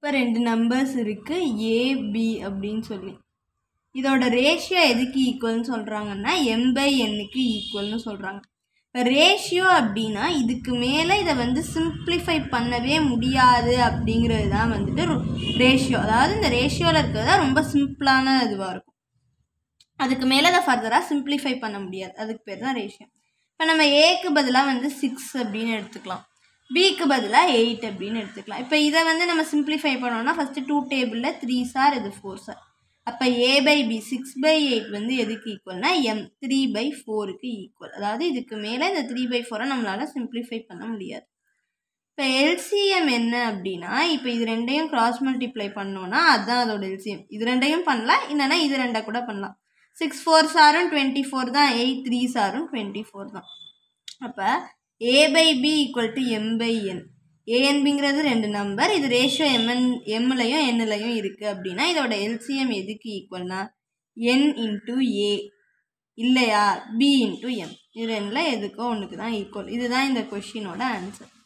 இப்போ ரெண்டு நம்பர்ஸ் இருக்குது ஏபி அப்படின்னு சொல்லி இதோட ரேஷியோ எதுக்கு ஈக்குவல்னு சொல்கிறாங்கன்னா எம் பை எண்ணுக்கு ஈக்குவல்னு சொல்கிறாங்க இப்போ ரேஷியோ அப்படின்னா இதுக்கு மேலே இதை வந்து சிம்பிளிஃபை பண்ணவே முடியாது அப்படிங்கிறது தான் வந்துட்டு ரேஷியோ அதாவது இந்த ரேஷியோவில் இருக்கிறது தான் ரொம்ப சிம்பிளான இதுவாக இருக்கும் அதுக்கு மேலே அதை ஃபர்தராக சிம்பிளிஃபை பண்ண முடியாது அதுக்கு பேர் தான் ரேஷியோ இப்போ நம்ம ஏக்கு பதிலாக வந்து சிக்ஸ் அப்படின்னு எடுத்துக்கலாம் பிக்கு பதிலாக எயிட் அப்படின்னு எடுத்துக்கலாம் இப்போ இதை வந்து நம்ம சிம்பிளிஃபை பண்ணோம்னா ஃபஸ்ட்டு டூ டேபிளில் த்ரீ சார் இது ஃபோர் சார் அப்போ A by B six by eight வந்து எதுக்கு ஈக்குவல்னா எம் த்ரீ பை ஃபோருக்கு ஈக்குவல் அதாவது இதுக்கு மேலே இந்த த்ரீ பை ஃபோரை நம்மளால் சிம்பிளிஃபை பண்ண முடியாது இப்போ எல்சிஎம் என்ன அப்படின்னா இப்போ இது ரெண்டையும் கிராஸ் மல்டிப்ளை பண்ணோன்னா அதுதான் அதோட எல்சிஎம் இது ரெண்டையும் பண்ணலாம் இல்லைன்னா இது ரெண்டை கூட பண்ணலாம் சிக்ஸ் ஃபோர் சாரும் டுவெண்ட்டி ஃபோர் தான் எயிட் த்ரீ சாரும் டுவெண்ட்டி ஃபோர் தான் அப்போ A by B equal to M by N ஏஎன்பிங்கிறது ரெண்டு நம்பர் இது ரேஷியோ எம்என் எம்லையும் என்னலையும் இருக்குது அப்படின்னா இதோட எல்சிஎம் எதுக்கு ஈக்குவல்னா என் இன்ட்டு ஏ இல்லையா பி இன்ட்டு எம் இது ரெண்டில் எதுக்கோ ஒன்றுக்கு தான் ஈக்குவல் இதுதான் இந்த கொஷினோட ஆன்சர்